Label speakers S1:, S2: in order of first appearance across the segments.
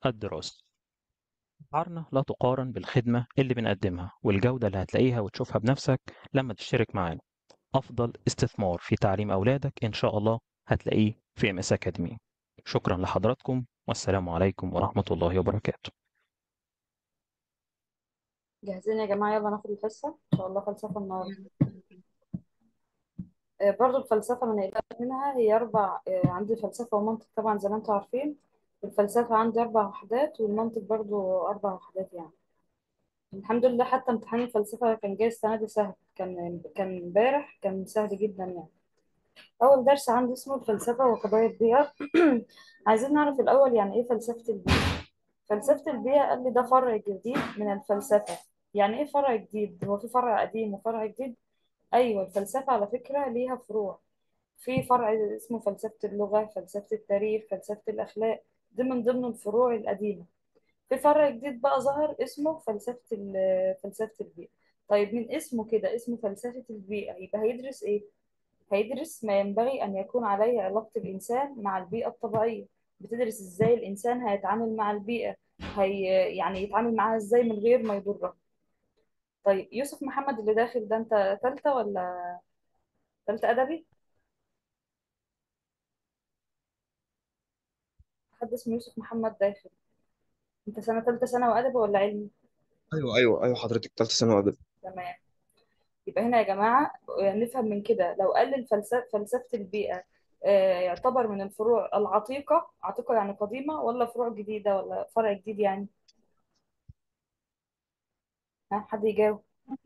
S1: الدراسة أسعارنا لا تقارن بالخدمة اللي بنقدمها والجودة اللي هتلاقيها وتشوفها بنفسك لما تشترك معانا أفضل استثمار في تعليم أولادك إن شاء الله هتلاقيه في ام اس اكاديمي شكرا لحضراتكم والسلام عليكم ورحمة الله وبركاته
S2: جاهزين يا جماعة يلا ناخد الحصة إن شاء الله فلسفة النهاردة آه، برضو الفلسفة من هيئات منها هي أربع آه، عندي فلسفة ومنطق طبعا زي ما انتم عارفين الفلسفة عندي أربع وحدات والمنطق برضو أربع وحدات يعني الحمد لله حتى امتحان الفلسفة كان جاي السنة دي سهل كان كان امبارح كان سهل جدا يعني أول درس عندي اسمه الفلسفة وقضايا البيئة عايزين نعرف الأول يعني إيه فلسفة البيئة فلسفة البيئة قال لي ده فرع جديد من الفلسفة يعني إيه فرع جديد؟ هو في فرع قديم وفرع جديد؟ أيوة الفلسفة على فكرة ليها فروع في فرع اسمه فلسفة اللغة فلسفة التاريخ فلسفة الأخلاق دي من ضمن الفروع القديمة في فرع جديد بقى ظهر اسمه فلسفة ال- فلسفة البيئة طيب من اسمه كده اسمه فلسفة البيئة يبقى هيدرس إيه؟ هيدرس ما ينبغي أن يكون عليه علاقة الإنسان مع البيئة الطبيعية بتدرس إزاي الإنسان هيتعامل مع البيئة هي يعني يتعامل معاها إزاي من غير ما يضرها طيب يوسف محمد اللي داخل ده أنت تالتة ولا تالتة أدبي؟ حد اسمه يوسف محمد داخل أنت سنة تالتة سنة وأدبي ولا علمي؟
S3: ايوه ايوه ايوه حضرتك ثالثه ثانوي ادب
S2: تمام يبقى هنا يا جماعة آه، نفهم من كده لو قال الفلسفة فلسفة البيئة آه، يعتبر من الفروع العتيقة عتيقة يعني قديمة ولا فروع جديدة ولا فرع جديد يعني ها حد يجاوب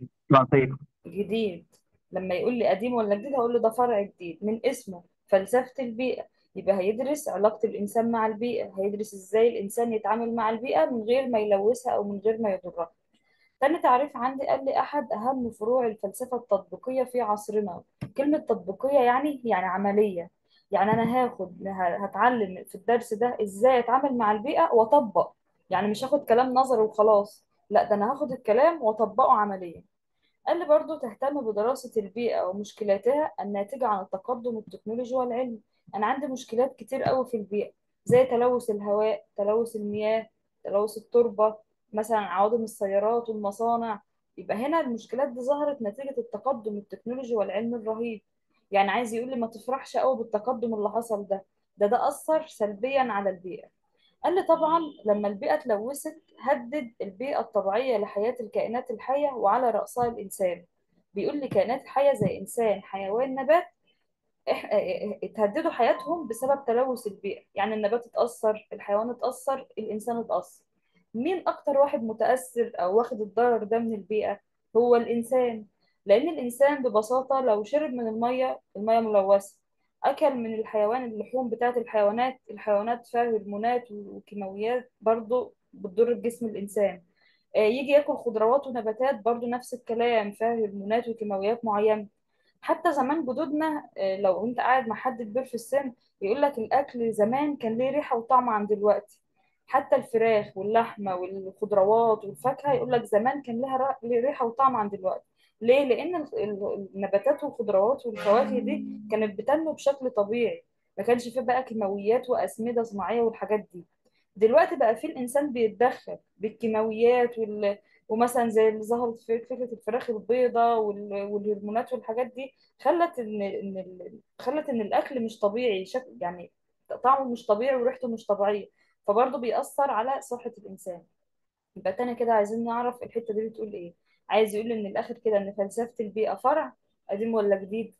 S1: لطيف
S2: جديد لما يقول لي قديم ولا جديد هقول له ده فرع جديد من اسمه فلسفة البيئة يبقى هيدرس علاقة الإنسان مع البيئة هيدرس إزاي الإنسان يتعامل مع البيئة من غير ما يلوثها أو من غير ما يضرها تاني تعريف عندي قال لي أحد أهم فروع الفلسفة التطبيقية في عصرنا كلمة تطبيقية يعني يعني عملية يعني أنا هاخد ه- هتعلم في الدرس ده إزاي أتعامل مع البيئة وأطبق يعني مش هاخد كلام نظري وخلاص لا ده أنا هاخد الكلام وأطبقه عمليا قال لي برضو تهتم بدراسة البيئة ومشكلاتها الناتجة عن التقدم التكنولوجي والعلم أنا عندي مشكلات كتير قوي في البيئة زي تلوث الهواء تلوث المياه تلوث التربة مثلا عوادم السيارات والمصانع يبقى هنا المشكلات دي ظهرت نتيجة التقدم التكنولوجي والعلم الرهيب يعني عايز يقول لي ما تفرحش قوي بالتقدم اللي حصل ده ده ده أثر سلبيا على البيئة قال لي طبعا لما البيئة اتلوثت هدد البيئة الطبيعية لحياة الكائنات الحية وعلى رأسها الإنسان بيقول لي كائنات حية زي إنسان حيوان نبات إح- اتهددوا حياتهم بسبب تلوث البيئة يعني النبات اتأثر الحيوان اتأثر الإنسان اتأثر مين أكتر واحد متأثر أو واخد الضرر ده من البيئة هو الإنسان لأن الإنسان ببساطة لو شرب من المية المية ملوثة أكل من الحيوان اللحوم بتاعت الحيوانات الحيوانات فيها هرمونات وكيماويات برضو بتضر بجسم الإنسان آه، يجي ياكل خضروات ونباتات برضو نفس الكلام فيها هرمونات وكيماويات معينة حتى زمان جدودنا آه، لو انت قاعد مع حد كبير في السن يقول لك الاكل زمان كان ليه ريحه وطعم عن دلوقتي حتى الفراخ واللحمه والخضروات والفاكهه يقول لك زمان كان لها را- ليه ريحه وطعم عن دلوقتي ليه لان ال- ال- النباتات والخضروات والفواكه دي كانت بتنمو بشكل طبيعي ما كانش فيه بقى كيماويات واسمده صناعيه والحاجات دي دلوقتي بقى في الانسان بيتدخل بالكيماويات وال... ومثلا زي اللي ظهرت في فكره الفراخ البيضاء وال... والهرمونات والحاجات دي خلت ان ان ال- خلت ان الاكل مش طبيعي شكل يعني طعمه مش طبيعي وريحته مش طبيعيه فبرضه بيأثر على صحه الانسان يبقى تاني كده عايزين نعرف الحته دي بتقول ايه عايز يقول ان الاخر كده ان فلسفه البيئه فرع قديم ولا جديد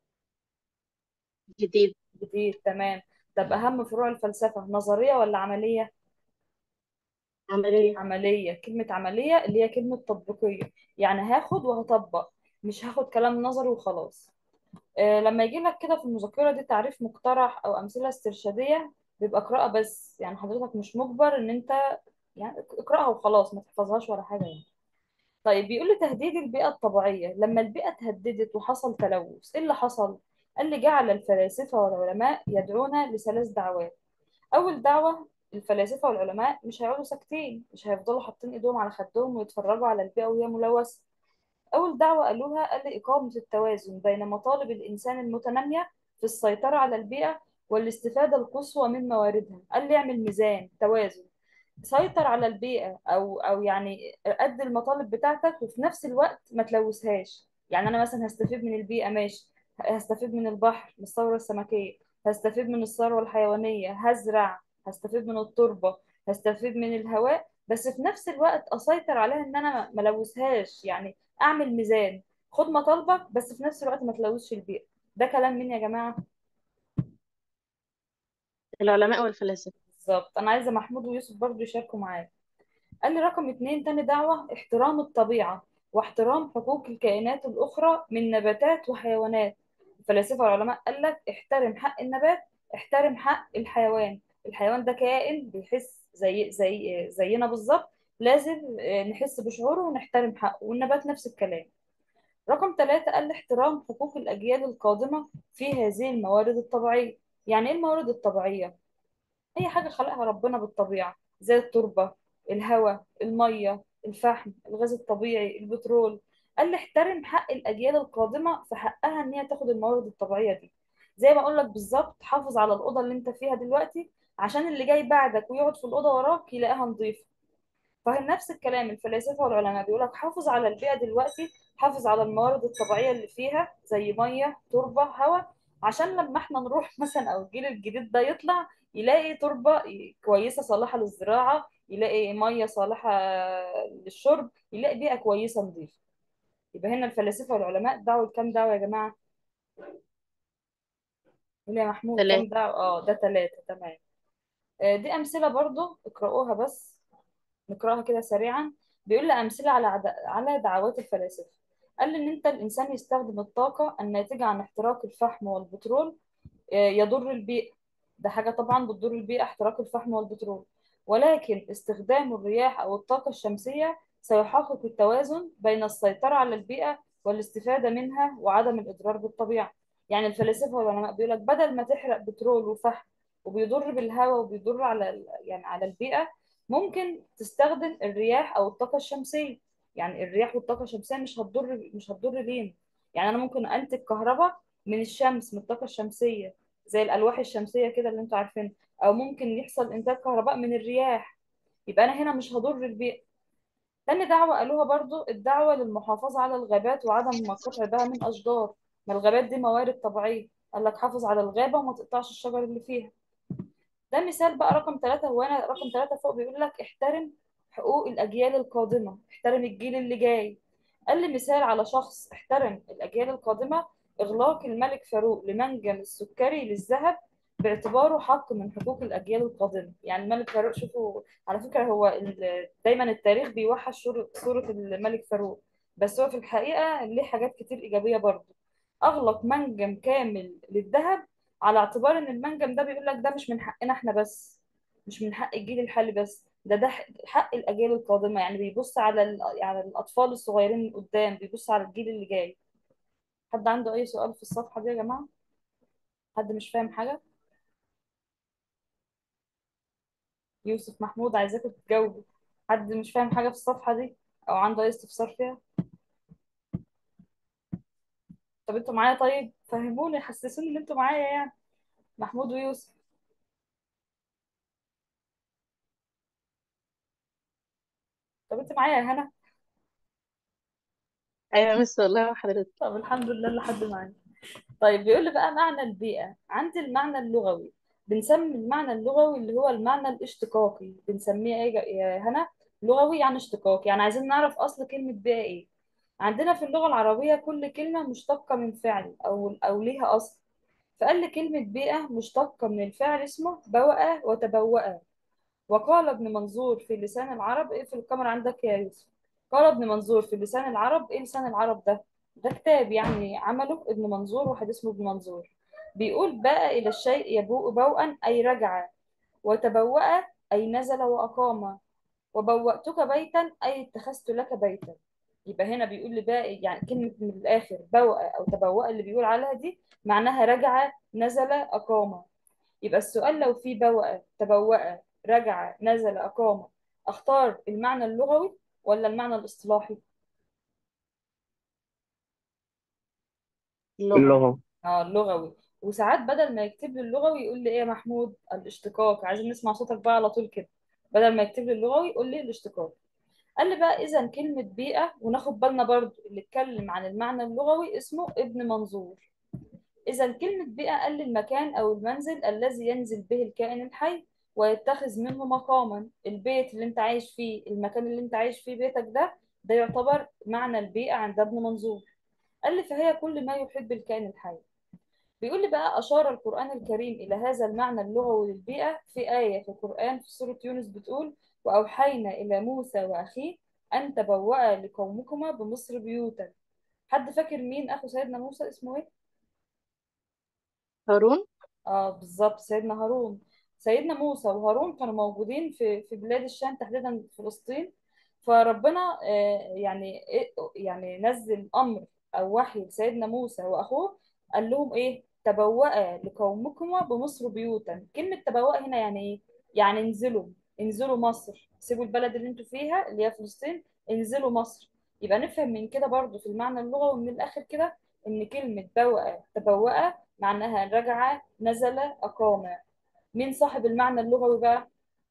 S4: جديد
S2: جديد تمام طب اهم فروع الفلسفه نظريه ولا عمليه
S4: عملية
S2: عملية كلمة عملية اللي هي كلمة تطبيقية يعني هاخد وهطبق مش هاخد كلام نظري وخلاص آه لما يجي لك كده في المذكرة دي تعريف مقترح أو أمثلة استرشادية بيبقى قراءة بس يعني حضرتك مش مجبر إن أنت يعني اقرأها وخلاص ما تحفظهاش ولا حاجة يعني طيب بيقول لي تهديد البيئة الطبيعية لما البيئة اتهددت وحصل تلوث إيه اللي حصل؟ قال لي جعل الفلاسفة والعلماء يدعون لثلاث دعوات أول دعوة الفلاسفة والعلماء مش هيقعدوا ساكتين مش هيفضلوا حاطين إيدهم على خدهم ويتفرجوا على البيئة وهي ملوثة أول دعوة قالوها قال لي إقامة التوازن بين مطالب الإنسان المتنامية في السيطرة على البيئة والاستفادة القصوى من مواردها قال لي اعمل ميزان توازن سيطر على البيئة أو أو يعني قد المطالب بتاعتك وفي نفس الوقت ما تلوثهاش يعني أنا مثلا هستفيد من البيئة ماشي هستفيد من البحر من الثروة السمكية هستفيد من الثروة الحيوانية هزرع هستفيد من التربة هستفيد من الهواء بس في نفس الوقت أسيطر عليها إن أنا ما لوثهاش يعني أعمل ميزان خد مطالبك بس في نفس الوقت ما تلوثش البيئة ده كلام مين يا جماعة؟
S4: العلماء والفلاسفة
S2: بالظبط أنا عايزة محمود ويوسف برضو يشاركوا معايا قال لي رقم اتنين تاني دعوة احترام الطبيعة واحترام حقوق الكائنات الأخرى من نباتات وحيوانات الفلاسفة والعلماء قال لك احترم حق النبات احترم حق الحيوان الحيوان ده كائن بيحس زي زي زينا بالظبط لازم آه، نحس بشعوره ونحترم حقه والنبات نفس الكلام رقم ثلاثة قال لي احترام حقوق الأجيال القادمة في هذه الموارد الطبيعية يعني ايه الموارد الطبيعية؟ اي حاجه خلقها ربنا بالطبيعه زي التربه الهواء الميه الفحم الغاز الطبيعي البترول قال لي احترم حق الاجيال القادمه في حقها ان هي تاخد الموارد الطبيعيه دي زي ما اقول لك بالظبط حافظ على الاوضه اللي انت فيها دلوقتي عشان اللي جاي بعدك ويقعد في الاوضه وراك يلاقيها نظيفه فهي نفس الكلام الفلاسفه والعلماء بيقول لك حافظ على البيئه دلوقتي حافظ على الموارد الطبيعيه اللي فيها زي ميه تربه هواء عشان لما احنا نروح مثلا او الجيل الجديد ده يطلع يلاقي تربه كويسه صالحه للزراعه يلاقي ميه صالحه للشرب يلاقي بيئه كويسه نظيفه يبقى هنا الفلاسفه والعلماء دعوا لكام دعوه يا جماعه قول يا محمود كام
S4: ثلاثة
S2: دعوه اه ده ثلاثه تمام آه، دي امثله برضو اقرأوها بس نقراها كده سريعا بيقول لي أمثلة على عد... على دعوات الفلاسفة قال لي إن أنت الإنسان يستخدم الطاقة الناتجة عن احتراق الفحم والبترول آه، يضر البيئة ده حاجة طبعا بتضر البيئة احتراق الفحم والبترول ولكن استخدام الرياح أو الطاقة الشمسية سيحقق التوازن بين السيطرة على البيئة والاستفادة منها وعدم الإضرار بالطبيعة يعني الفلاسفة والعلماء بيقول لك بدل ما تحرق بترول وفحم وبيضر بالهواء وبيضر على ال- يعني على البيئة ممكن تستخدم الرياح أو الطاقة الشمسية يعني الرياح والطاقة الشمسية مش هتضر مش هتضر بينا يعني أنا ممكن أنتج كهرباء من الشمس من الطاقة الشمسية زي الألواح الشمسية كده اللي انتوا عارفينها أو ممكن يحصل إنتاج كهرباء من الرياح يبقى أنا هنا مش هضر البيئة تاني دعوة قالوها برضو الدعوة للمحافظة على الغابات وعدم قطع بها من أشجار ما الغابات دي موارد طبيعية قال لك حافظ على الغابة وما تقطعش الشجر اللي فيها ده مثال بقى رقم ثلاثة هو أنا رقم ثلاثة فوق بيقول لك احترم حقوق الأجيال القادمة احترم الجيل اللي جاي قال لي مثال على شخص احترم الأجيال القادمة إغلاق الملك فاروق لمنجم السكري للذهب باعتباره حق من حقوق الأجيال القادمة يعني الملك فاروق شوفوا على فكرة هو ال- دايما التاريخ بيوحش صورة صورة الملك فاروق بس هو في الحقيقة ليه حاجات كتير إيجابية برضه أغلق منجم كامل للذهب على اعتبار ان المنجم ده بيقول لك ده مش من حقنا احنا بس مش من حق الجيل الحالي بس ده ده حق حق الاجيال القادمه يعني بيبص على ال- على الاطفال الصغيرين اللي قدام بيبص على الجيل اللي جاي حد عنده اي سؤال في الصفحه دي يا جماعه حد مش فاهم حاجه يوسف محمود عايزاكم تجاوبوا حد مش فاهم حاجه في الصفحه دي او عنده اي استفسار فيها طب انتوا معايا طيب فهموني حسسوني ان انتوا معايا يعني محمود ويوسف طب انتوا معايا يا هنا
S4: أيوة مس والله حضرتك
S2: طب الحمد لله اللي حد معايا طيب بيقول لي بقى معنى البيئة عندي المعنى اللغوي بنسمي المعنى اللغوي اللي هو المعنى الاشتقاقي بنسميه ايه يا يا هنا لغوي يعني اشتقاق يعني عايزين نعرف أصل كلمة بيئة ايه عندنا في اللغة العربية كل كلمة مشتقة من فعل أو أو ليها أصل فقال لي كلمة بيئة مشتقة من الفعل اسمه بوأ وتبوأ وقال ابن منظور في لسان العرب ايه في الكاميرا عندك يا يوسف قال ابن منظور في لسان العرب ايه لسان العرب ده ده كتاب يعني عمله ابن منظور واحد اسمه ابن منظور بيقول بقى إلى الشيء يبوء بوءا أي رجع وتبوأ أي نزل وأقام وبوأتك بيتا أي اتخذت لك بيتا يبقى هنا بيقول لي بقى يعني كلمة من الآخر بوأ أو تبوأ اللي بيقول عليها دي معناها رجع نزل أقام يبقى السؤال لو فيه بوأ تبوأ رجع نزل أقام أختار المعنى اللغوي ولا المعنى الاصطلاحي؟
S4: اللغة
S3: اللغة
S2: اه اللغوي وساعات بدل ما يكتب لي اللغوي يقول لي ايه يا محمود الاشتقاق عايزين نسمع صوتك بقى على طول كده بدل ما يكتب لي اللغوي يقول لي الاشتقاق قال لي بقى اذا كلمه بيئه وناخد بالنا برضو اللي اتكلم عن المعنى اللغوي اسمه ابن منظور إذا كلمة بيئة قال المكان أو المنزل الذي ينزل به الكائن الحي ويتخذ منه مقاما البيت اللي انت عايش فيه المكان اللي انت عايش فيه بيتك ده ده يعتبر معنى البيئة عند ابن منظور قال لي فهي كل ما يحيط بالكائن الحي بيقول لي بقى أشار القرآن الكريم إلى هذا المعنى اللغوي للبيئة في آية في القرآن في سورة يونس بتقول وأوحينا إلى موسى وأخيه أن تبوأ لقومكما بمصر بيوتا حد فاكر مين أخو سيدنا موسى اسمه إيه؟
S4: هارون
S2: اه بالظبط سيدنا هارون سيدنا موسى وهارون كانوا موجودين في في بلاد الشام تحديدا فلسطين فربنا آه، يعني إيه- يعني نزل امر او وحي لسيدنا موسى واخوه قال لهم ايه تبوأ لقومكما بمصر بيوتا كلمة تبوأ هنا يعني ايه يعني انزلوا انزلوا مصر سيبوا البلد اللي انتوا فيها اللي هي فلسطين انزلوا مصر يبقى نفهم من كده برضو في المعنى اللغوي من الاخر كده ان كلمة بوأ تبوأ معناها رجع نزل أقام مين صاحب المعنى اللغوي بقى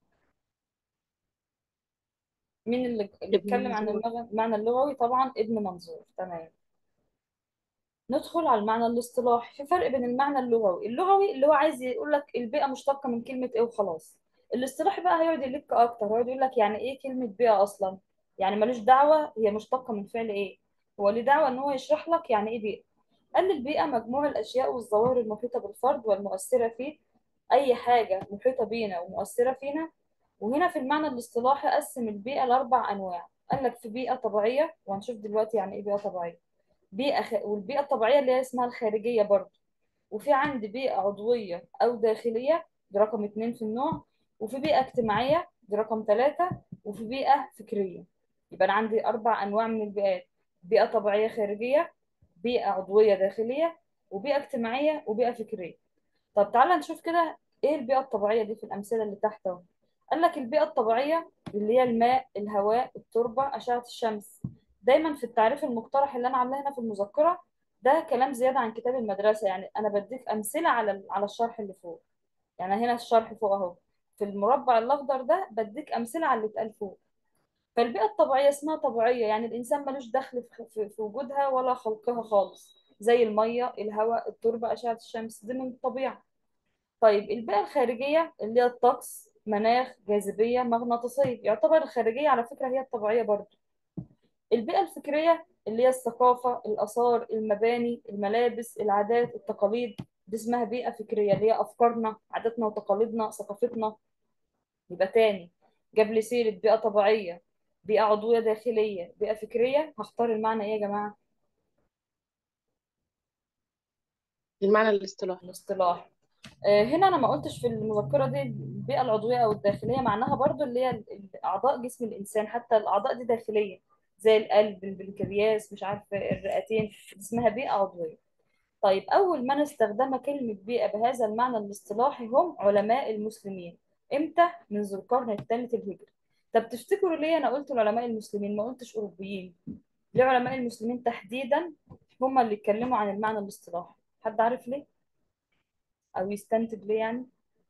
S2: مين اللي اللي
S4: ابن
S2: اتكلم عن
S4: منظور
S2: المغ- المعنى اللغوي طبعا ابن منظور تمام ندخل على المعنى الاصطلاحي في فرق بين المعنى اللغوي اللغوي اللي هو عايز يقول لك البيئة مشتقة من كلمة ايه وخلاص الاصطلاحي بقى هيقعد يلك اكتر هيقعد يقول لك يعني ايه كلمة بيئة اصلا يعني ملوش دعوة هي مشتقة من فعل ايه هو ليه دعوة ان هو يشرح لك يعني ايه بيئة قال البيئة مجموع الاشياء والظواهر المحيطة بالفرد والمؤثرة فيه اي حاجة محيطة بينا ومؤثرة فينا وهنا في المعنى الاصطلاحي قسم البيئة لأربع أنواع قال لك في بيئة طبيعية وهنشوف دلوقتي يعني إيه بيئة طبيعية بيئة خ... والبيئة الطبيعية اللي هي اسمها الخارجية برضه وفي عندي بيئة عضوية أو داخلية دي رقم اتنين في النوع وفي بيئة اجتماعية دي رقم ثلاثة وفي بيئة فكرية يبقى أنا عندي أربع أنواع من البيئات بيئة طبيعية خارجية بيئة عضوية داخلية وبيئة اجتماعية وبيئة فكرية طب تعالى نشوف كده ايه البيئة الطبيعية دي في الأمثلة اللي تحت اهو قال لك البيئة الطبيعية اللي هي الماء الهواء التربة أشعة الشمس دايما في التعريف المقترح اللي أنا عاملاه هنا في المذكرة ده كلام زيادة عن كتاب المدرسة يعني أنا بديك أمثلة على ال- على الشرح اللي فوق يعني هنا الشرح فوق أهو في المربع الأخضر ده بديك أمثلة على اللي اتقال فوق فالبيئة الطبيعية اسمها طبيعية يعني الإنسان ملوش دخل في في- في وجودها ولا خلقها خالص زي المية الهواء التربة أشعة الشمس دي من الطبيعة طيب البيئة الخارجية اللي هي الطقس مناخ جاذبية مغناطيسية يعتبر الخارجية على فكرة هي الطبيعية برضه البيئة الفكرية اللي هي الثقافة الآثار المباني الملابس العادات التقاليد دي اسمها بيئة فكرية اللي هي أفكارنا عاداتنا وتقاليدنا ثقافتنا يبقى تاني جاب لي سيرة بيئة طبيعية بيئة عضوية داخلية بيئة فكرية هختار المعنى ايه يا جماعة
S4: المعنى الاصطلاحي
S2: الاصطلاح آه، هنا انا ما قلتش في المذكره دي البيئه العضويه او الداخليه معناها برضو اللي هي ال- اعضاء جسم الانسان حتى الاعضاء دي داخليه زي القلب البنكرياس مش عارفه الرئتين دي اسمها بيئه عضويه طيب اول من استخدم كلمه بيئه بهذا المعنى الاصطلاحي هم علماء المسلمين امتى منذ القرن الثالث الهجري طب تفتكروا ليه انا قلت العلماء المسلمين ما قلتش اوروبيين ليه علماء المسلمين تحديدا هم اللي اتكلموا عن المعنى الاصطلاحي حد عارف ليه او يستنتج ليه يعني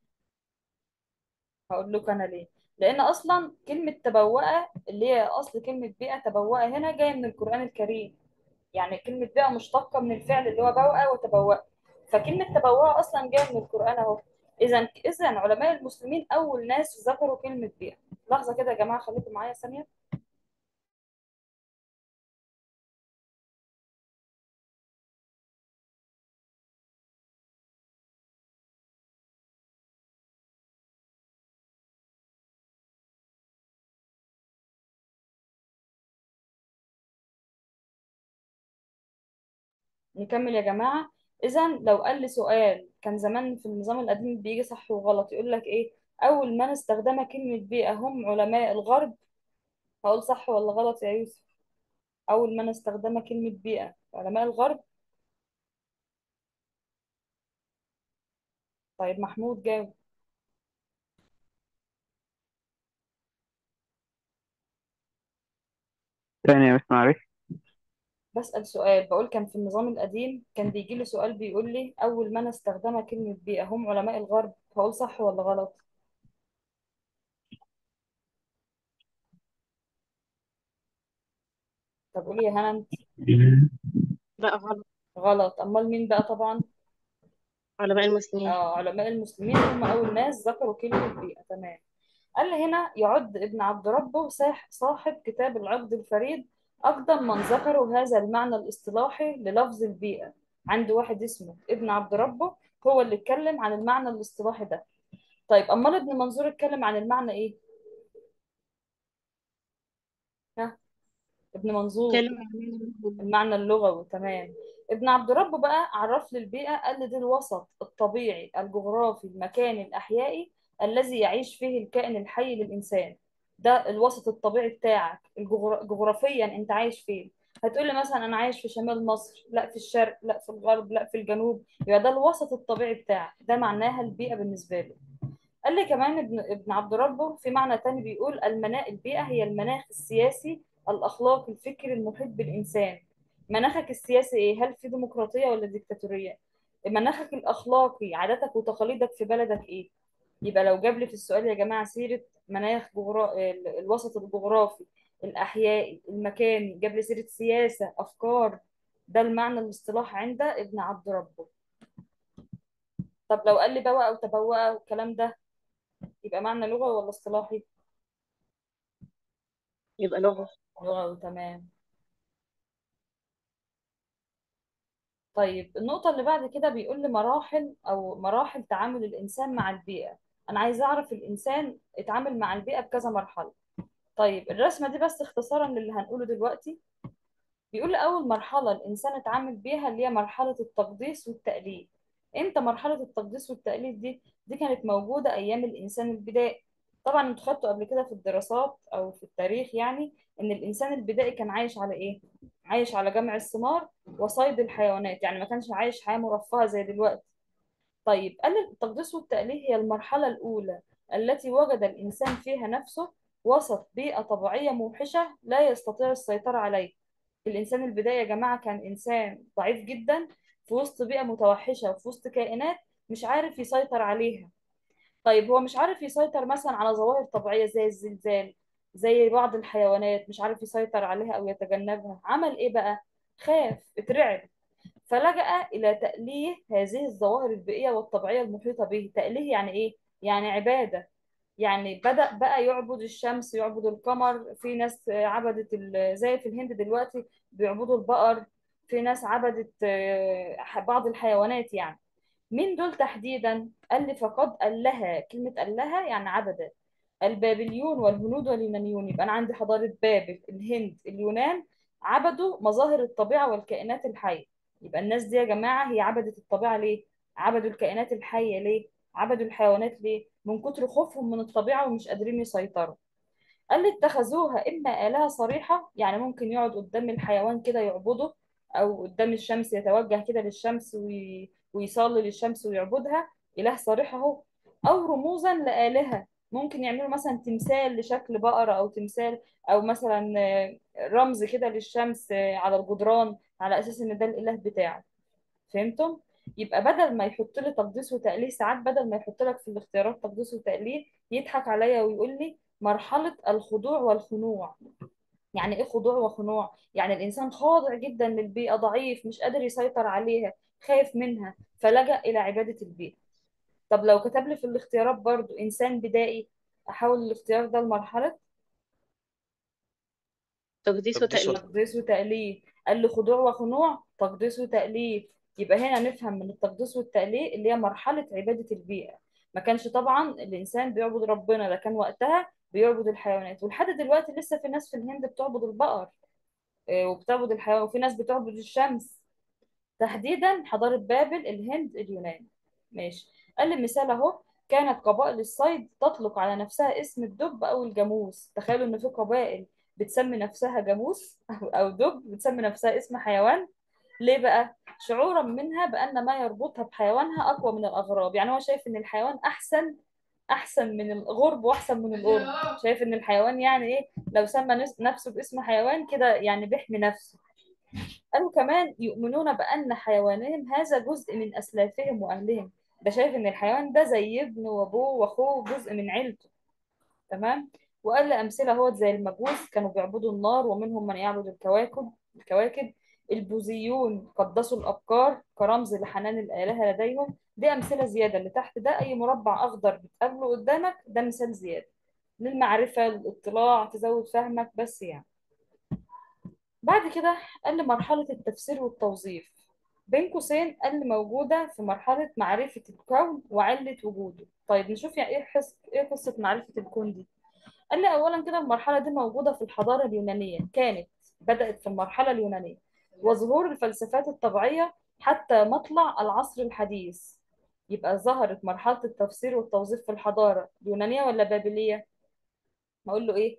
S2: هقول لكم انا ليه لان اصلا كلمه تبوأ اللي هي اصل كلمه بيئه تبوأ هنا جايه من القران الكريم يعني كلمه بيئه مشتقه من الفعل اللي هو بوأ وتبوأ فكلمه تبوأ اصلا جايه من القران اهو اذا اذا علماء المسلمين اول ناس ذكروا كلمه بيئه لحظه كده يا جماعه خليكم معايا ثانيه نكمل يا جماعه اذا لو قال لي سؤال كان زمان في النظام القديم بيجي صح وغلط يقول لك ايه اول من استخدم كلمه بيئه هم علماء الغرب هقول صح ولا غلط يا يوسف أول من استخدم كلمة بيئة علماء الغرب طيب محمود جاوب
S5: تاني مش معرفة
S2: بسأل سؤال بقول كان في النظام القديم كان بيجي لي سؤال بيقول لي أول من استخدم كلمة بيئة هم علماء الغرب هقول صح ولا غلط طب قولي يا هنا انت
S4: لا غلط
S2: غلط امال مين بقى طبعا
S4: علماء المسلمين
S2: اه علماء المسلمين هم اول ناس ذكروا كلمة بيئة تمام قال لي هنا يعد ابن عبد ربه ساح- صاحب كتاب العقد الفريد أقدم من ذكروا هذا المعنى الاصطلاحي للفظ البيئة عنده واحد اسمه ابن عبد ربه هو اللي اتكلم عن المعنى الاصطلاحي ده طيب أمال ابن منظور اتكلم عن المعنى إيه؟ ها ابن منظور
S4: كلمة عن
S2: المعنى اللغوي تمام ابن عبد ربه بقى عرف لي البيئة قال لي دي الوسط الطبيعي الجغرافي المكاني الأحيائي الذي يعيش فيه الكائن الحي للإنسان ده الوسط الطبيعي بتاعك الجغر... جغرافيا انت عايش فين هتقولي مثلا انا عايش في شمال مصر لا في الشرق لا في الغرب لا في الجنوب يبقى ده الوسط الطبيعي بتاعك ده معناها البيئة بالنسبة له قال لي كمان ابن ابن عبد ربه في معنى تاني بيقول المنا البيئة هي المناخ السياسي الأخلاقي الفكري المحيط بالإنسان مناخك السياسي إيه؟ هل في ديمقراطية ولا ديكتاتورية؟ مناخك الأخلاقي عاداتك وتقاليدك في بلدك إيه؟ يبقى لو جاب لي في السؤال يا جماعة سيرة مناخ جغرا... ال- الوسط الجغرافي الأحيائي المكاني جاب لي سيرة سياسة أفكار ده المعنى الاصطلاح عند ابن عبد ربه طب لو قال لي بوأ أو تبوأ والكلام ده يبقى معنى لغوي ولا اصطلاحي؟
S4: يبقى لغة
S2: لغوي تمام طيب النقطة اللي بعد كده بيقول لي مراحل أو مراحل تعامل الإنسان مع البيئة أنا عايزة أعرف الإنسان اتعامل مع البيئة بكذا مرحلة طيب الرسمة دي بس اختصارا للي هنقوله دلوقتي بيقول لي أول مرحلة الإنسان اتعامل بيها اللي هي مرحلة التقديس والتقليد إمتى مرحلة التقديس والتقليد دي دي كانت موجودة أيام الإنسان البدائي طبعا انتوا خدتوا قبل كده في الدراسات أو في التاريخ يعني إن الإنسان البدائي كان عايش على إيه؟ عايش على جمع الثمار وصيد الحيوانات يعني ما كانش عايش حياة مرفهة زي دلوقتي طيب قال التقديس والتأليه هي المرحلة الأولى التي وجد الإنسان فيها نفسه وسط بيئة طبيعية موحشة لا يستطيع السيطرة عليه الإنسان البداية يا جماعة كان إنسان ضعيف جدا في وسط بيئة متوحشة وفي وسط كائنات مش عارف يسيطر عليها طيب هو مش عارف يسيطر مثلا على ظواهر طبيعية زي الزلزال زي بعض الحيوانات مش عارف يسيطر عليها أو يتجنبها عمل إيه بقى؟ خاف اترعب فلجأ إلى تأليه هذه الظواهر البيئية والطبيعية المحيطة به تأليه يعني إيه؟ يعني عبادة يعني بدأ بقى يعبد الشمس يعبد القمر في ناس عبدت ال- زي في الهند دلوقتي بيعبدوا البقر في ناس عبدت آه، بعض الحيوانات يعني مين دول تحديدا؟ قال لي فقد ألها كلمة ألها يعني عبد البابليون والهنود واليونانيون يبقى أنا عندي حضارة بابل الهند اليونان عبدوا مظاهر الطبيعة والكائنات الحية يبقى الناس دي يا جماعة هي عبدت الطبيعة ليه؟ عبدوا الكائنات الحية ليه؟ عبدوا الحيوانات ليه؟ من كتر خوفهم من الطبيعة ومش قادرين يسيطروا قال لي اتخذوها إما آلهة صريحة يعني ممكن يقعد قدام الحيوان كده يعبده أو قدام الشمس يتوجه كده للشمس وي... ويصلي للشمس ويعبدها إله صريح أهو أو رموزا لآلهة ممكن يعملوا مثلا تمثال لشكل بقرة أو تمثال أو مثلا آه، رمز كده للشمس آه، على الجدران على أساس إن ده الإله بتاعه فهمتم؟ يبقى بدل ما يحط لي تقديس وتأليه ساعات بدل ما يحط لك في الاختيارات تقديس وتأليه يضحك عليا ويقول لي مرحلة الخضوع والخنوع يعني ايه خضوع وخنوع يعني الانسان خاضع جدا للبيئة ضعيف مش قادر يسيطر عليها خايف منها فلجأ الى عبادة البيئة طب لو كتب لي في الاختيارات برضو انسان بدائي احول الاختيار ده لمرحلة
S4: تقديس
S3: تقديس
S4: وتأليف
S2: تقديس وتأليه قال لي خضوع وخنوع تقديس وتأليه يبقى هنا نفهم من التقديس والتأليه اللي هي مرحلة عبادة البيئة ما كانش طبعا الإنسان بيعبد ربنا ده كان وقتها بيعبد الحيوانات ولحد دلوقتي لسه في ناس في الهند بتعبد البقر آه، وبتعبد الحيوان وفي ناس بتعبد الشمس تحديدا حضارة بابل الهند اليونان ماشي قال لي مثال اهو كانت قبائل الصيد تطلق على نفسها اسم الدب او الجاموس تخيلوا ان في قبائل بتسمي نفسها جاموس او أو دب بتسمي نفسها اسم حيوان ليه بقى شعورا منها بان ما يربطها بحيوانها اقوى من الاغراب يعني هو شايف ان الحيوان احسن احسن من الغرب واحسن من القرب شايف ان الحيوان يعني ايه لو سمى نس- نفسه باسم حيوان كده يعني بيحمي نفسه قالوا كمان يؤمنون بأن حيوانهم هذا جزء من أسلافهم وأهلهم ده شايف إن الحيوان ده زي ابنه وأبوه وأخوه جزء من عيلته تمام وقال لي أمثلة هو زي المجوس كانوا بيعبدوا النار ومنهم من يعبد الكواكب الكواكب البوذيون قدسوا الأبكار كرمز لحنان الآلهة لديهم دي أمثلة زيادة اللي تحت ده أي مربع أخضر بتقابله قدامك ده مثال زيادة للمعرفة للاطلاع تزود فهمك بس يعني بعد كده قال لي مرحلة التفسير والتوظيف بين قوسين قال لي موجودة في مرحلة معرفة الكون وعلة وجوده طيب نشوف يعني ايه حس... ايه قصة معرفة الكون دي قال لي أولا كده المرحلة دي موجودة في الحضارة اليونانية كانت بدأت في المرحلة اليونانية وظهور الفلسفات الطبيعية حتى مطلع العصر الحديث يبقى ظهرت مرحلة التفسير والتوظيف في الحضارة اليونانية ولا بابلية؟ هقول له ايه؟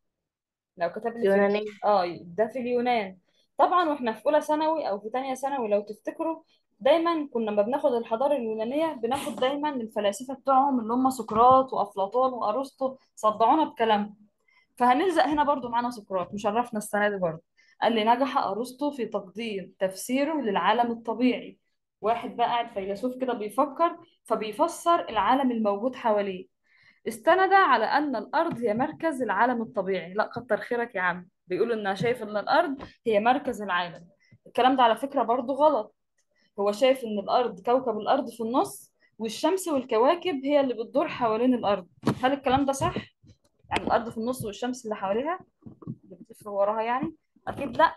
S2: لو كتب لي في
S4: اليونانية
S2: اه ده في اليونان طبعا واحنا في اولى ثانوي او في تانية ثانوي لو تفتكروا دايما كنا لما بناخد الحضاره اليونانيه بناخد دايما الفلاسفه بتوعهم اللي هم سقراط وافلاطون وارسطو صدعونا بكلامهم فهنلزق هنا برضو معانا سقراط مشرفنا السنه دي برضو قال لي نجح ارسطو في تقديم تفسيره للعالم الطبيعي واحد بقى قاعد فيلسوف كده بيفكر فبيفسر العالم الموجود حواليه استند على أن الأرض هي مركز العالم الطبيعي لا كتر خيرك يا عم بيقولوا إنها شايف إن الأرض هي مركز العالم الكلام ده على فكرة برضو غلط هو شايف إن الأرض كوكب الأرض في النص والشمس والكواكب هي اللي بتدور حوالين الأرض هل الكلام ده صح؟ يعني الأرض في النص والشمس اللي حواليها اللي بتلف وراها يعني أكيد لا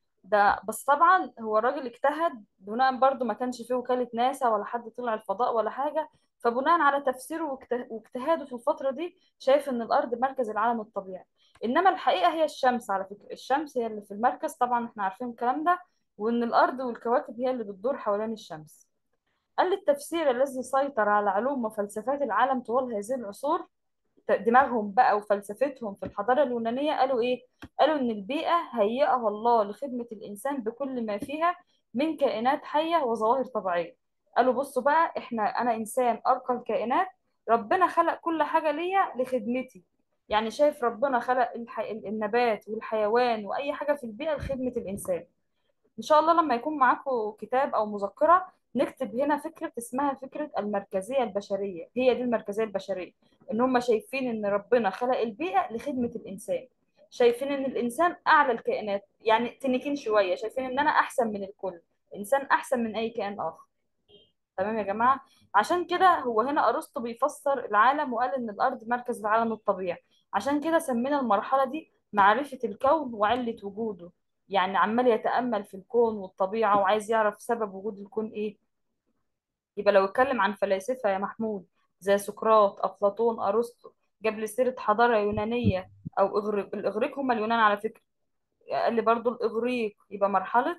S2: ده بس طبعا هو الراجل اجتهد بناء برضو ما كانش فيه وكالة ناسا ولا حد طلع الفضاء ولا حاجة فبناء على تفسيره واجته- واجتهاده في الفترة دي شايف ان الارض مركز العالم الطبيعي انما الحقيقة هي الشمس على فكرة الشمس هي اللي في المركز طبعا احنا عارفين الكلام ده وان الارض والكواكب هي اللي بتدور حوالين الشمس قال لي التفسير الذي سيطر على علوم وفلسفات العالم طوال هذه العصور دماغهم بقى وفلسفتهم في الحضارة اليونانية قالوا إيه؟ قالوا إن البيئة هيئها الله لخدمة الإنسان بكل ما فيها من كائنات حية وظواهر طبيعية قالوا بصوا بقى إحنا أنا إنسان أرقى الكائنات ربنا خلق كل حاجة ليا لخدمتي يعني شايف ربنا خلق الح... النبات والحيوان وأي حاجة في البيئة لخدمة الإنسان إن شاء الله لما يكون معاكم كتاب أو مذكرة نكتب هنا فكرة اسمها فكرة المركزية البشرية هي دي المركزية البشرية إن هم شايفين إن ربنا خلق البيئة لخدمة الإنسان شايفين إن الإنسان أعلى الكائنات يعني تنكين شوية شايفين إن أنا أحسن من الكل إنسان أحسن من أي كائن آخر تمام يا جماعة عشان كده هو هنا أرسطو بيفسر العالم وقال إن الأرض مركز العالم الطبيعي عشان كده سمينا المرحلة دي معرفة الكون وعلة وجوده يعني عمال يتأمل في الكون والطبيعة وعايز يعرف سبب وجود الكون إيه يبقى لو اتكلم عن فلاسفة يا محمود زي سقراط أفلاطون أرسطو جاب لي سيرة حضارة يونانية أو إغريق الإغريق هم اليونان على فكرة قال لي برضو الإغريق يبقى مرحلة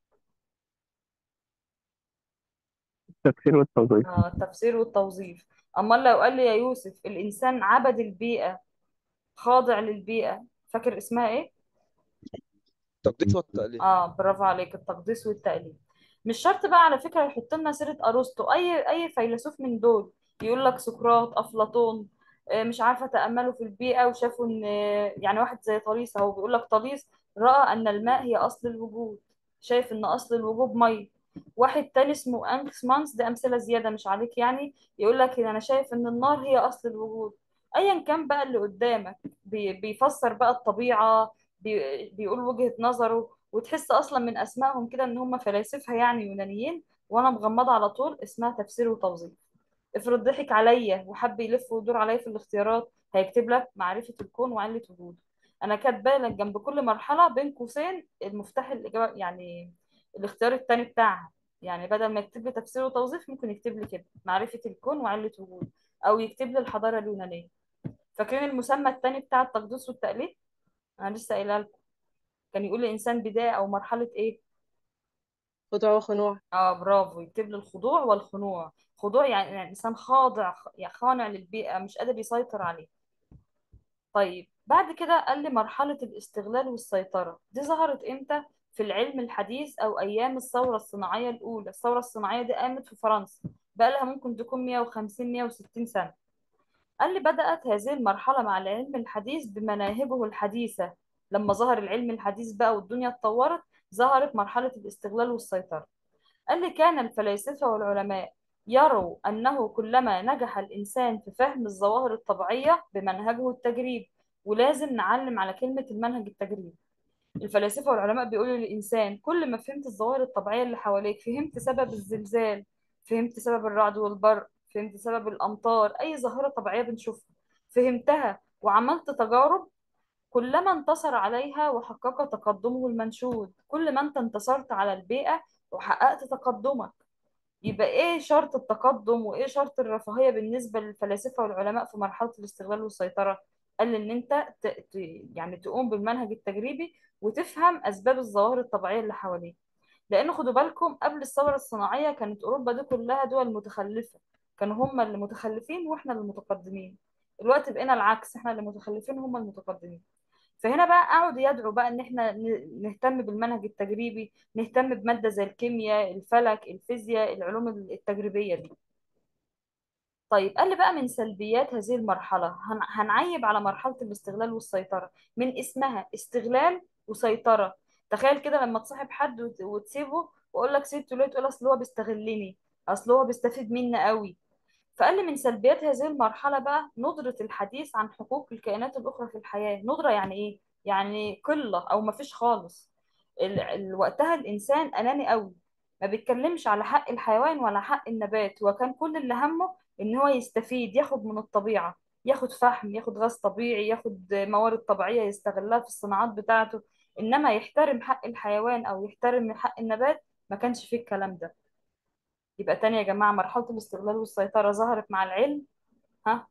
S3: التفسير والتوظيف
S2: آه التفسير والتوظيف أما لو قال لي يا يوسف الإنسان عبد البيئة خاضع للبيئة فاكر اسمها إيه؟
S3: التقديس والتأليف
S2: اه برافو عليك التقديس والتأليف مش شرط بقى على فكرة يحط لنا سيرة أرسطو أي أي فيلسوف من دول يقول لك سقراط أفلاطون آه، مش عارفة تأملوا في البيئة وشافوا إن آه، يعني واحد زي طليس أهو بيقول لك طليس رأى أن الماء هي أصل الوجود شايف إن أصل الوجود مية واحد تاني اسمه أنكس مانس ده أمثلة زيادة مش عليك يعني يقول لك إن أنا شايف إن النار هي أصل الوجود أيا كان بقى اللي قدامك بي- بيفسر بقى الطبيعة بي- بيقول وجهة نظره وتحس اصلا من اسمائهم كده ان هم فلاسفه يعني يونانيين وانا مغمضه على طول اسمها تفسير وتوظيف افرض ضحك عليا وحب يلف ويدور عليا في الاختيارات هيكتب لك معرفه الكون وعله وجوده انا كاتبه لك جنب كل مرحله بين قوسين المفتاح الاجابه يعني الاختيار التاني بتاعها يعني بدل ما يكتب لي تفسير وتوظيف ممكن يكتب لي كده معرفه الكون وعله وجوده او يكتب لي الحضاره اليونانيه فاكرين المسمى التاني بتاع التقديس والتأليف انا لسه قايلها لكم كان يقول الانسان بدايه او مرحله ايه
S4: خضوع وخنوع
S2: اه برافو يكتب لي الخضوع والخنوع خضوع يعني يعني انسان خاضع خ- يعني خانع للبيئه مش قادر يسيطر عليه طيب بعد كده قال لي مرحله الاستغلال والسيطره دي ظهرت امتى في العلم الحديث او ايام الثوره الصناعيه الاولى الثوره الصناعيه دي قامت في فرنسا بقى لها ممكن تكون 150 160 سنه قال لي بدأت هذه المرحلة مع العلم الحديث بمناهجه الحديثة لما ظهر العلم الحديث بقى والدنيا اتطورت ظهرت مرحلة الاستغلال والسيطرة قال لي كان الفلاسفة والعلماء يروا أنه كلما نجح الإنسان في فهم الظواهر الطبيعية بمنهجه التجريبي ولازم نعلم على كلمة المنهج التجريبي الفلاسفة والعلماء بيقولوا للإنسان كل ما فهمت الظواهر الطبيعية اللي حواليك فهمت سبب الزلزال فهمت سبب الرعد والبرق فهمت سبب الأمطار أي ظاهرة طبيعية بنشوفها فهمتها وعملت تجارب كلما انتصر عليها وحقق تقدمه المنشود كل ما انت انتصرت على البيئة وحققت تقدمك يبقى ايه شرط التقدم وايه شرط الرفاهية بالنسبة للفلاسفة والعلماء في مرحلة الاستغلال والسيطرة قال ان انت ت... ت... يعني تقوم بالمنهج التجريبي وتفهم اسباب الظواهر الطبيعية اللي حواليك لان خدوا بالكم قبل الثورة الصناعية كانت اوروبا دي كلها دول متخلفة كانوا هم اللي متخلفين واحنا اللي متقدمين دلوقتي بقينا العكس احنا اللي متخلفين هم المتقدمين فهنا بقى قعدوا يدعوا بقى ان احنا ن- نهتم بالمنهج التجريبي نهتم بمادة زي الكيمياء الفلك الفيزياء العلوم التجريبية دي طيب قال لي بقى من سلبيات هذه المرحلة هن- هنعيب على مرحلة الاستغلال والسيطرة من اسمها استغلال وسيطرة تخيل كده لما تصاحب حد وت- وتسيبه وأقول لك سيبته ليه تقول أصل هو بيستغلني أصل هو بيستفيد مني قوي فقال لي من سلبيات هذه المرحلة بقى ندرة الحديث عن حقوق الكائنات الأخرى في الحياة ندرة يعني إيه؟ يعني قلة أو مفيش خالص ال... ال... وقتها الإنسان أناني قوي ما بيتكلمش على حق الحيوان ولا حق النبات وكان كل اللي همه إن هو يستفيد ياخد من الطبيعة ياخد فحم ياخد غاز طبيعي ياخد موارد طبيعية يستغلها في الصناعات بتاعته إنما يحترم حق الحيوان أو يحترم حق النبات ما كانش فيه الكلام ده يبقى تاني يا جماعة مرحلة الاستغلال والسيطرة ظهرت مع العلم ها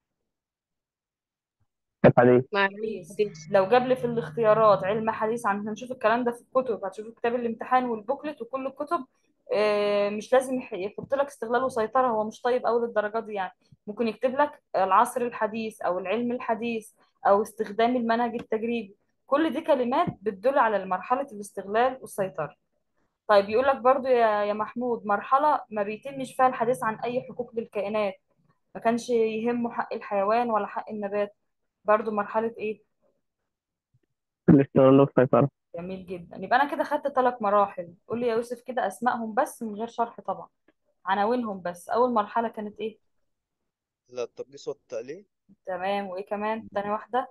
S3: كيف عليك؟
S4: مع العلم
S2: كويس
S4: الحديث
S2: لو جاب لي في الاختيارات علم حديث عن هنشوف الكلام ده في الكتب هتشوف كتاب الامتحان والبوكلت وكل الكتب آه، مش لازم يح- يحط لك استغلال وسيطرة هو مش طيب أوي للدرجة دي يعني ممكن يكتب لك العصر الحديث أو العلم الحديث أو استخدام المنهج التجريبي كل دي كلمات بتدل على مرحلة الاستغلال والسيطرة طيب يقول لك برضو يا يا محمود مرحلة ما بيتمش فيها الحديث عن أي حقوق للكائنات ما كانش يهمه حق الحيوان ولا حق النبات برضو مرحلة إيه
S3: الاستغلال والسيطرة
S2: جميل جدا يبقى انا كده خدت ثلاث مراحل قول لي يا يوسف كده اسمائهم بس من غير شرح طبعا عناوينهم بس اول مرحله كانت ايه
S5: لا التقديس والتأليه
S2: تمام وايه كمان تاني واحده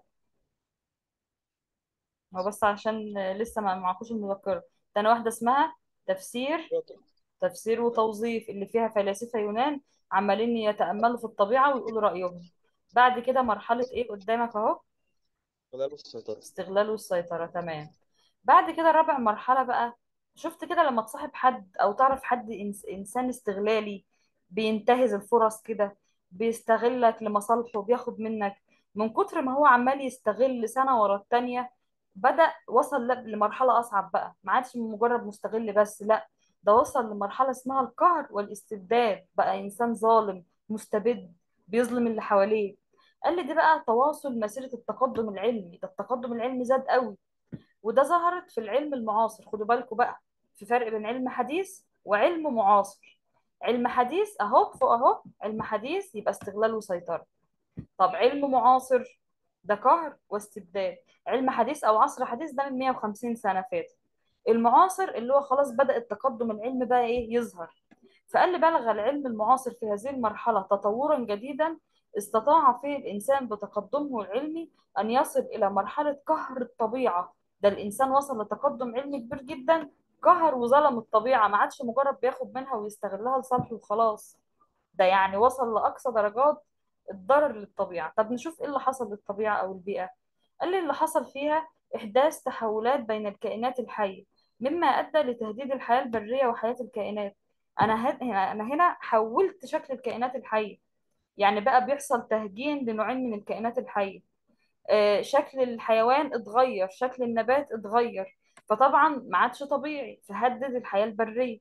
S2: هو بس عشان لسه ما معكوش المذكره تاني واحده اسمها تفسير تفسير وتوظيف اللي فيها فلاسفه يونان عمالين يتاملوا في الطبيعه ويقولوا رايهم بعد كده مرحله ايه قدامك اهو
S5: استغلال والسيطرة
S2: استغلال والسيطرة تمام بعد كده رابع مرحلة بقى شفت كده لما تصاحب حد أو تعرف حد إنس إنسان استغلالي بينتهز الفرص كده بيستغلك لمصالحه بياخد منك من كتر ما هو عمال يستغل سنة ورا التانية بدأ وصل ل- لمرحلة أصعب بقى ما عادش مجرد مستغل بس لا ده وصل لمرحلة اسمها القهر والاستبداد بقى إنسان ظالم مستبد بيظلم اللي حواليه قال لي دي بقى تواصل مسيرة التقدم العلمي ده التقدم العلمي زاد قوي وده ظهرت في العلم المعاصر خدوا بالكم بقى في فرق بين علم حديث وعلم معاصر علم حديث اهو فوق اهو علم حديث يبقى استغلال وسيطرة طب علم معاصر ده قهر واستبداد علم حديث او عصر حديث ده من 150 سنة فاتت المعاصر اللي هو خلاص بدأ التقدم العلمي بقى ايه يظهر فقال لي بلغ العلم المعاصر في هذه المرحلة تطورا جديدا استطاع فيه الإنسان بتقدمه العلمي أن يصل إلى مرحلة قهر الطبيعة ده الإنسان وصل لتقدم علمي كبير جدا قهر وظلم الطبيعة ما عادش مجرد بياخد منها ويستغلها لصالحه وخلاص ده يعني وصل لأقصى درجات الضرر للطبيعة طب نشوف إيه اللي حصل للطبيعة أو البيئة قال لي اللي حصل فيها إحداث تحولات بين الكائنات الحية مما أدى لتهديد الحياة البرية وحياة الكائنات أنا هنا أنا هنا حولت شكل الكائنات الحية يعني بقى بيحصل تهجين لنوعين من الكائنات الحية آه، شكل الحيوان اتغير شكل النبات اتغير فطبعا ما عادش طبيعي فهدد الحياة البرية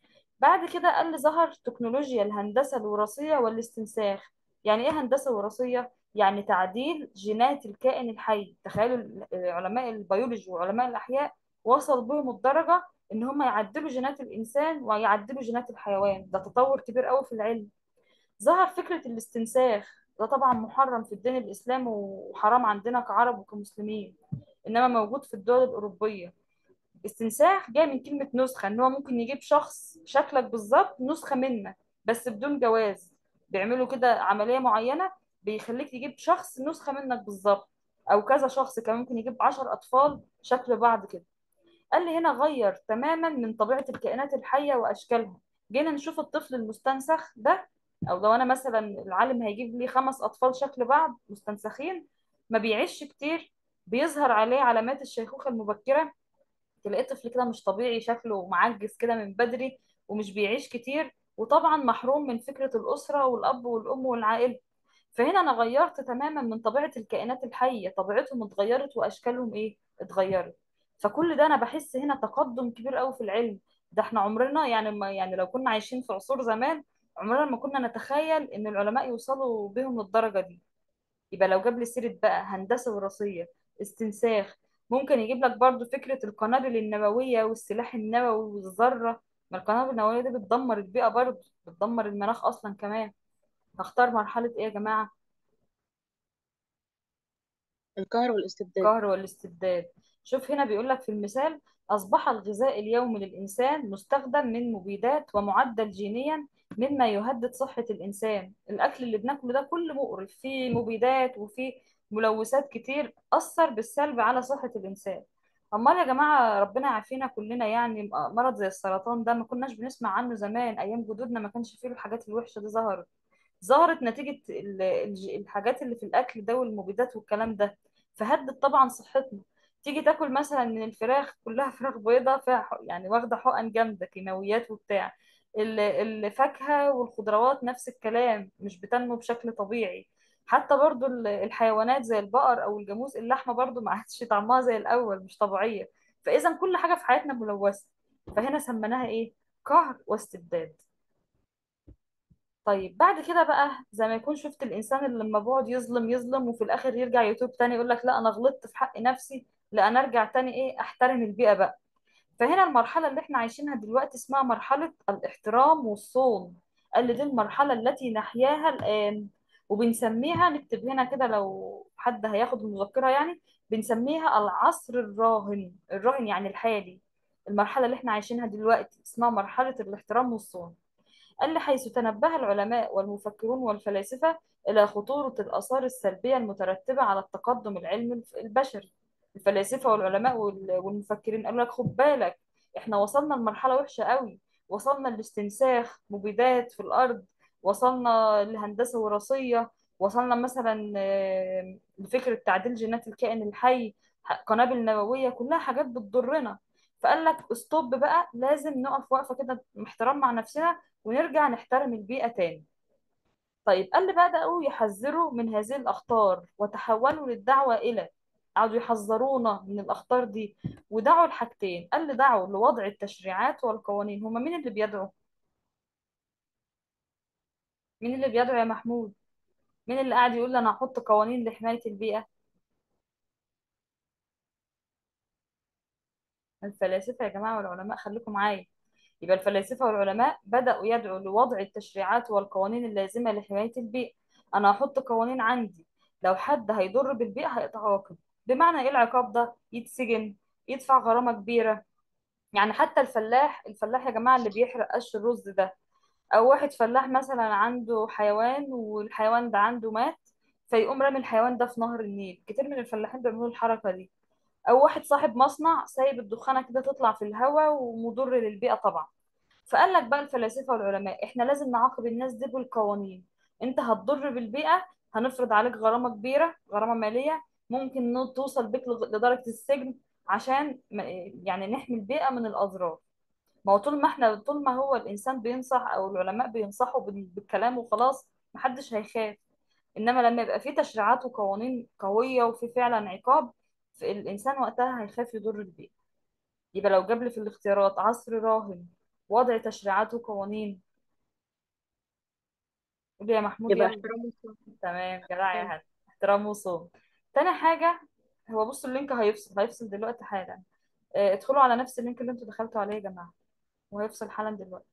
S2: بعد كده قال لي ظهر تكنولوجيا الهندسة الوراثية والاستنساخ يعني ايه هندسة وراثية؟ يعني تعديل جينات الكائن الحي تخيلوا ال- علماء البيولوجي وعلماء الأحياء وصل بهم الدرجة إن هم يعدلوا جينات الإنسان ويعدلوا جينات الحيوان ده تطور كبير قوي في العلم ظهر فكرة الاستنساخ ده طبعا محرم في الدين الإسلامي وحرام عندنا كعرب وكمسلمين إنما موجود في الدول الأوروبية استنساخ جاي من كلمة نسخة إن هو ممكن يجيب شخص شكلك بالظبط نسخة منك بس بدون جواز بيعملوا كده عملية معينة بيخليك تجيب شخص نسخة منك بالظبط او كذا شخص كمان ممكن يجيب 10 اطفال شكل بعض كده قال لي هنا غير تماما من طبيعة الكائنات الحية واشكالها جينا نشوف الطفل المستنسخ ده او لو انا مثلا العالم هيجيب لي خمس اطفال شكل بعض مستنسخين ما بيعيش كتير بيظهر عليه علامات الشيخوخة المبكرة تلاقيه طفل كده مش طبيعي شكله معجز كده من بدري ومش بيعيش كتير وطبعا محروم من فكرة الأسرة والأب والأم والعائلة فهنا أنا غيرت تماما من طبيعة الكائنات الحية طبيعتهم اتغيرت وأشكالهم إيه اتغيرت فكل ده أنا بحس هنا تقدم كبير قوي في العلم ده احنا عمرنا يعني ما يعني لو كنا عايشين في عصور زمان عمرنا ما كنا نتخيل إن العلماء يوصلوا بهم للدرجة دي يبقى لو جاب لي سيرة بقى هندسة وراثية استنساخ ممكن يجيب لك برضو فكرة القنابل النووية والسلاح النووي والذرة ما القنابل النووية دي بتدمر البيئة برضو بتدمر المناخ أصلا كمان هختار مرحلة إيه يا جماعة؟
S4: القهر والاستبداد
S2: القهر والاستبداد شوف هنا بيقول لك في المثال أصبح الغذاء اليومي للإنسان مستخدم من مبيدات ومعدل جينيا مما يهدد صحة الإنسان الأكل اللي بناكله ده كله مقرف فيه مبيدات وفيه ملوثات كتير أثر بالسلب على صحة الإنسان أمال يا جماعة ربنا يعافينا كلنا يعني مرض زي السرطان ده ما كناش بنسمع عنه زمان أيام جدودنا ما كانش فيه الحاجات الوحشة دي ظهرت ظهرت نتيجة ال- الج- الحاجات اللي في الأكل ده والمبيدات والكلام ده فهدد طبعا صحتنا تيجي تاكل مثلا من الفراخ كلها فراخ بيضة فيها ح- يعني واخدة حقن جامدة كيماويات وبتاع ال- الفاكهة والخضروات نفس الكلام مش بتنمو بشكل طبيعي حتى برضو ال- الحيوانات زي البقر أو الجاموس اللحمة برضو ما عادش طعمها زي الأول مش طبيعية فإذا كل حاجة في حياتنا ملوثة فهنا سميناها إيه؟ قهر واستبداد طيب بعد كده بقى زي ما يكون شفت الانسان اللي لما بيقعد يظلم يظلم وفي الاخر يرجع يتوب تاني يقول لك لا انا غلطت في حق نفسي لا انا ارجع تاني ايه احترم البيئة بقى فهنا المرحلة اللي احنا عايشينها دلوقتي اسمها مرحلة الاحترام والصون قال لي دي المرحلة التي نحياها الآن وبنسميها نكتب هنا كده لو حد هياخد المذكرة يعني بنسميها العصر الراهن الراهن يعني الحالي المرحلة اللي احنا عايشينها دلوقتي اسمها مرحلة الاحترام والصون قال لي حيث تنبه العلماء والمفكرون والفلاسفة إلى خطورة الآثار السلبية المترتبة على التقدم العلمي الف- البشري الفلاسفة والعلماء وال- والمفكرين قالوا لك خد بالك احنا وصلنا لمرحلة وحشة قوي وصلنا لاستنساخ مبيدات في الأرض وصلنا لهندسة وراثية وصلنا مثلا آه، لفكرة تعديل جينات الكائن الحي ح- قنابل نووية كلها حاجات بتضرنا فقال لك استوب بقى لازم نقف وقفة كده محترم مع نفسنا ونرجع نحترم البيئة تاني طيب قال لي بدأوا يحذروا من هذه الأخطار وتحولوا للدعوة إلى قعدوا يحذرونا من الأخطار دي ودعوا لحاجتين قال لي دعوا لوضع التشريعات والقوانين هما مين اللي بيدعوا مين اللي بيدعو يا محمود مين اللي قاعد يقول لي انا هحط قوانين لحماية البيئة الفلاسفة يا جماعة والعلماء خليكم معايا يبقى الفلاسفة والعلماء بدأوا يدعوا لوضع التشريعات والقوانين اللازمة لحماية البيئة أنا هحط قوانين عندي لو حد هيضر بالبيئة هيتعاقب بمعنى إيه العقاب ده؟ يتسجن يدفع غرامة كبيرة يعني حتى الفلاح الفلاح يا جماعة اللي بيحرق قش الرز ده أو واحد فلاح مثلا عنده حيوان والحيوان ده عنده مات فيقوم رامي الحيوان ده في نهر النيل كتير من الفلاحين بيعملوا الحركة دي او واحد صاحب مصنع سايب الدخانه كده تطلع في الهواء ومضر للبيئه طبعا فقال لك بقى الفلاسفه والعلماء احنا لازم نعاقب الناس دي بالقوانين انت هتضر بالبيئه هنفرض عليك غرامه كبيره غرامه ماليه ممكن نو- توصل بك لغ- لدرجه السجن عشان ما- يعني نحمي البيئه من الاضرار ما هو طول ما احنا طول ما هو الانسان بينصح او العلماء بينصحوا بال- بالكلام وخلاص محدش هيخاف انما لما يبقى في تشريعات وقوانين قويه وفي فعلا عقاب الانسان وقتها هيخاف يضر البيئه يبقى لو جاب لي في الاختيارات عصر راهن وضع تشريعات وقوانين قول لي يا محمود
S4: يبقى
S2: يلا
S4: احترام الصح
S2: تمام جدع يا هلا احترام وصون تاني حاجه هو بصوا اللينك هيفصل هيفصل دلوقتي حالا اه، ادخلوا على نفس اللينك اللي انتوا دخلتوا عليه يا جماعه وهيفصل حالا دلوقتي